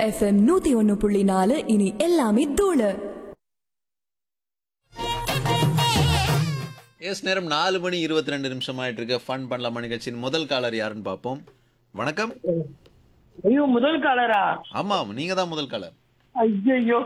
FM நூத்தி ஒன்னு புள்ளி நாலு இனி எல்லாமே தூளு எஸ் நேரம் நாலு மணி இருபத்தி ரெண்டு நிமிஷம் ஆயிட்டு இருக்கு ஃபன் பண்ணலாமா நிகழ்ச்சியின் முதல் காலர் யாருன்னு பார்ப்போம் வணக்கம் ஐயோ முதல் காலரா ஆமாம் நீங்க தான் முதல் காலர் ஐயோ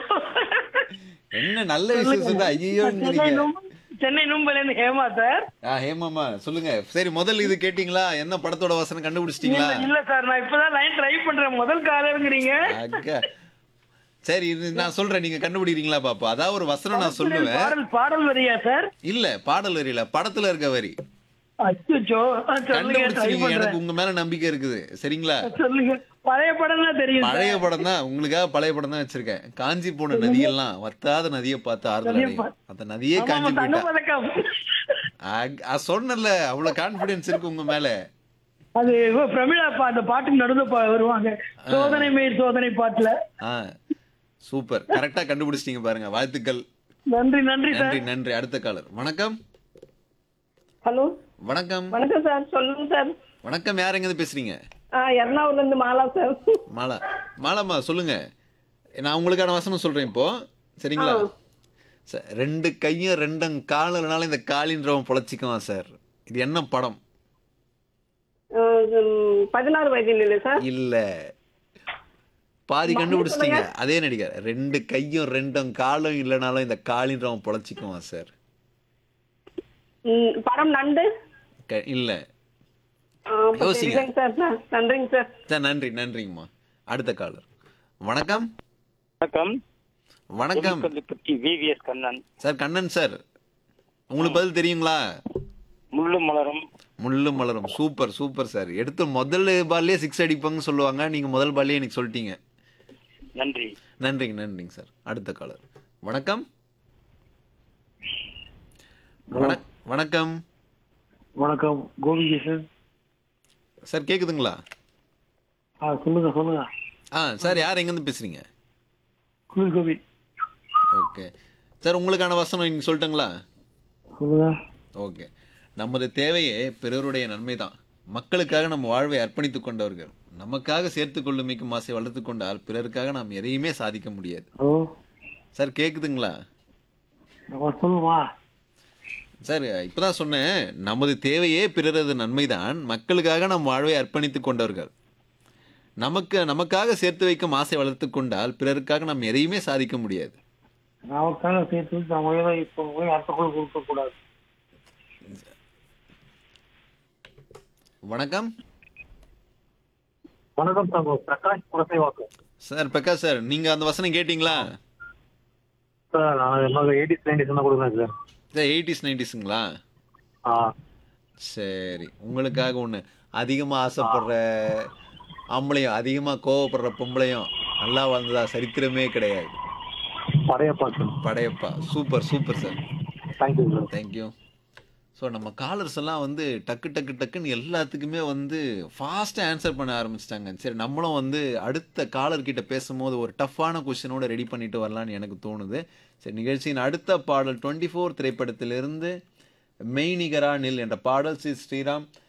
என்ன நல்ல விஷயம் ஐயோ சென்னை நும்- சென்னை நும்பல இருந்து ஹேமா சார் ஆ ஹேமாமா சொல்லுங்க சரி முதல் இது கேட்டிங்களா என்ன படத்தோட வசனம் கண்டுபிடிச்சிட்டீங்களா இல்ல இல்ல சார் நான் இப்பதான் லைன் ட்ரை பண்றேன் முதல் காலருங்கிறீங்க அக்கா. சரி இது நான் சொல்றேன் நீங்க கண்டுபிடிக்கிறீங்களா பாப்பா அதான் ஒரு வசனம் நான் சொல்லுவேன் பாடல் பாடல் வரியா சார் இல்ல பாடல் வரியில படத்துல இருக்க வரி அச்சோ சொல்லுங்க ட்ரை கண்டுபிடிச்சிருக்கீங்க பண்றேன் எனக்கு உங்க மேல நம்பிக்கை இருக்குது சரிங்களா சொல்லுங்க பழைய படம் தான் தெரியும் சார். பழைய படம் தான் உங்களுக்காக பழைய படம் தான் வச்சிருக்கேன் காஞ்சி போன நதியெல்லாம் வத்தாத நதியை பார்த்து ஆறுதல் நதியை அடையும் பா- அந்த நதியே ஆமா, காஞ்சி ஆமா, தங்க போயிட்டா பதக்கம் அக்- அ, சொன்னேன்ல அவ்வளவு கான்பிடன்ஸ் இருக்கு உங்க மேல அது இவ பிரமிளா பா அந்த பாட்டுக்கு நடுந்து பா- வருவாங்க சோதனை மேல் சோதனை பாட்டுல ஆ சூப்பர் கரெக்டா கண்டுபிடிச்சிட்டீங்க பாருங்க வாழ்த்துக்கள் நன்றி நன்றி சார் நன்றி நன்றி அடுத்த காலர் வணக்கம் ஹலோ வணக்கம் வணக்கம் சார் சொல்லுங்க சார் வணக்கம் யார் எங்க பேசுறீங்க ஆ எர்ணாகுளம்ல இருந்து மாலா சார் மாலா மாலாமா சொல்லுங்க நான் உங்களுக்கான வசனம் சொல்றேன் இப்போ சரிங்களா சார் ரெண்டு கையும் ரெண்டும் காலனால இந்த காலின்றவன் பொழைச்சிக்குவான் சார் இது என்ன படம் ஆ, ம், பதினாறு வயதில் இல்லை சார் இல்ல பாதி கண்டுபிடிச்சிட்டீங்க அதே நடிகர் ரெண்டு கையும் ரெண்டும் காலும் இல்லைனாலும் இந்த காலின்றவன் பொழைச்சிக்குவான் சார் ம், படம் நண்டு க- இல்ல ஆ, அப்ப யோசிங்க. தெரியலங்க சார் ந- நன்றிங்க சார் சார் நன்றி நன்றிங்கம்மா அடுத்த காலர் வணக்கம் வணக்கம் வணக்கம் Kollipatti VVS Kannan sir Kannan sir உங்களுக்கு பதில் தெரியுங்களா முள்ளு மலரும் முள்ளும் மலரும் சூப்பர் சூப்பர் சார் எடுத்து முதல் பால்லே சிக்ஸ் அடிப்பாங்கன்னு சொல்லுவாங்க நீங்க முதல் பால்லே எனக்கு சொல்லிட்டீங்க நன்றி நன்றிங்க நன்றிங்க சார் அடுத்த காலர் வணக்கம் வணக்- வணக்கம் வணக்கம் கோபிஜி சார் சார் கேக்குதுங்களா ஆ சொல்லுங்க சொல்லுங்க ஆ சார் யார் எங்கேருந்து பேசுறீங்க குளிர் கோபி ஓகே சார் உங்களுக்கான வசனம் நீங்க சொல்லட்டுங்களா சொல்லுங்க ஓகே நமது தேவையே பிறருடைய நன்மை தான் மக்களுக்காக நம்ம வாழ்வை அர்ப்பணித்துக் கொண்டவர்கள் நமக்காக சேர்த்து கொள்ளுமைக்கும் ஆசை வளர்த்து கொண்டால் பிறருக்காக நாம் எதையுமே சாதிக்க முடியாது ஹலோ சார் கேக்குதுங்களா நம்ம சொல்லுமா சார் இப்பதான் சொன்னேன் நமது தேவையே பிறரது நன்மைதான் மக்களுக்காக நம் வாழ்வை அர்ப்பணித்துக் கொண்டவர்கள் நமக்கு நமக்காக சேர்த்து வைக்கும் ஆசை வளர்த்து கொண்டால் பிறருக்காக நாம் எதையுமே சாதிக்க முடியாது நமக்காக சேர்த்து நம்ம ஏதோ இப்போ போய் அடுத்தக்குள்ள கொடுக்க கூடாது வணக்கம் வணக்கம் தங்கோ பிரகாஷ் புரசைவாக்கம் சார் பிரகாஷ் சார் நீங்க அந்த வசனம் கேட்டீங்களா சார் நான் என்னோட எயிட்டிஸ் நைன்டிஸ் தான் கொடுக்குறேன் சார் சார் எயிட்டிஸ் நைன்டிஸுங்களா ஆ சரி உங்களுக்காக ஒன்று அதிகமாக ஆசைப்படுற ஆம்பளையும் அதிகமாக கோவப்படுற பொம்பளையும் நல்லா வாழ்ந்ததா சரித்திரமே கிடையாது Padayappa sir Padayappa super super sir thank you sir thank you so நம்ம காலர்ஸ் எல்லாம் வந்து டக்கு டக்கு டக்குன்னு எல்லாத்துக்குமே வந்து ஃபாஸ்ட்டாக ஆன்சர் பண்ண ஆரம்பிச்சிட்டாங்க சரி நம்மளும் வந்து அடுத்த காலர் கிட்ட பேசும்போது ஒரு டஃப்பான கொஷினோட ரெடி பண்ணிட்டு வரலான்னு எனக்கு தோணுது சரி நிகழ்ச்சியின் அடுத்த பாடல் டுவெண்ட்டி ஃபோர் திரைப்படத்திலிருந்து மெய்நிகரா நில் என்ற பாடல் ஸ்ரீ ஸ்ரீராம்